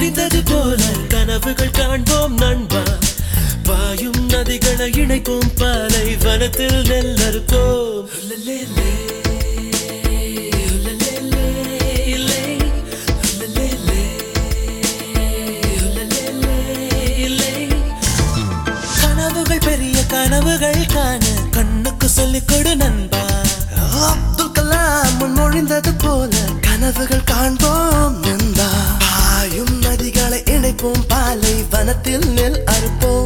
முடிந்தது போல கனவுகள் காண்போம் நண்பா பாயும் நதிகளை இணைப்போம் பாலை வனத்தில் நெல் அறுப்போம் உலலேலே, உலலேலே, இல்லை. உலலேலே, உலலேலே, இல்லை. கனவுகள் பெரிய கனவுகள் காண கண்ணுக்கு சொல்லிக் கொடு நண்பா அப்துல் கலாம் முன்மொழிந்தது போல கனவுகள் காண்போம் நண்பா பாயும் நதிகளை இணைப்போம் பாலை வனத்தில் நெல் அறுப்போம்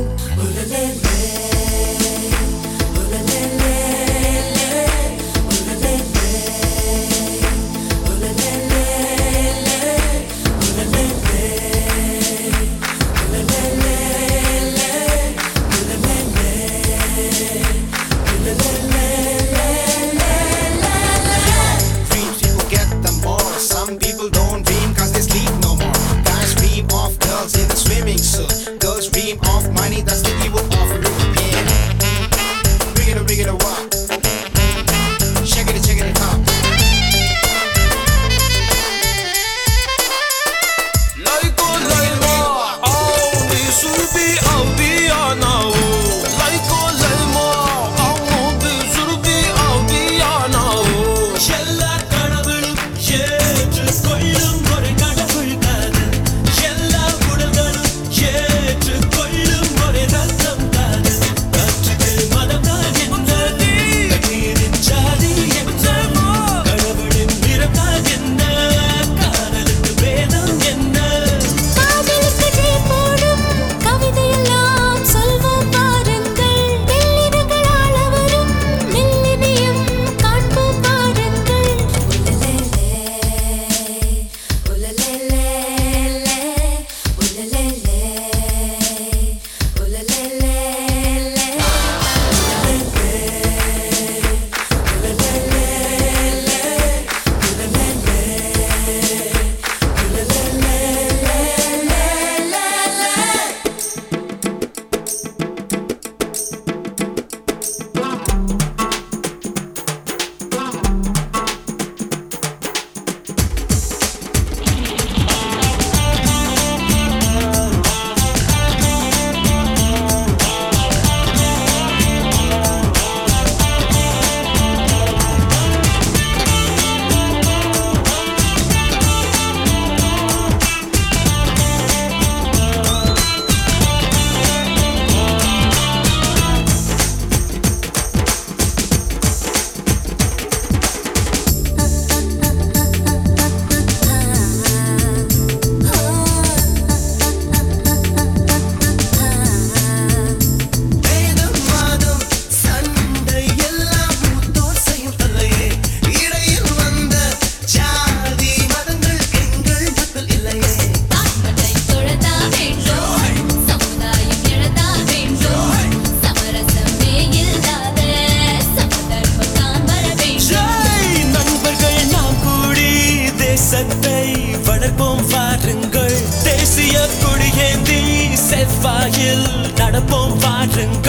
Dreams people get them more. Some people don't dream cause they sleep no more. Guys dream of girls in the swimming suit. Girls dream of money, that's the evil of root. Yeah. Bring it, bring it, walk. Check it, check it out. Laiko laima, audi surbi audi anao. Laiko laima, audi surbi audi anao. எல்லா கடவுளும் ஏற்றுக் கொள்ளும் ஒரு கடவுள் காதல் எல்லா உடல்களும் ஏற்றுக் கொள்ளும் ஒரு ரத்தம் காதல் காற்றுக்கு மதம் தான் என்ன கண்ணீரின் ஜாதி என்ன கடவுளின் நிறம் தான் என்ன காதலுக்கு வேதம் என்ன காதலுக்கு ஜெய் போடும் கவிதையெல்லாம் சொல்வோம் பாருங்கள் மெல்லினங்கள் ஆள வரும் மெல்லினியம் காண்போம் பாருங்கள் உலலேலே உலலேலே உலலேலே வேதம் வாதம் சண்டை எல்லாம் மூத்தோர் செய்யும் தொல்லையே இடையில் வந்த ஜாதி மதங்கள் எங்கள் மக்கள் இல்லையே தாய்மட்டை தொழதா வேண்டும் சமுதாயம் எழதா வேண்டும் சமரசமே இல்லாத சமதர்மம் தான் வர வேண்டும் ஜெய் நண்பர்கள் நாம் கூடி தேசத்தை வளர்ப்போம் வாருங்கள் தேசிய கொடியேந்தி செவ்வாயில் நடப்போம் வாருங்கள்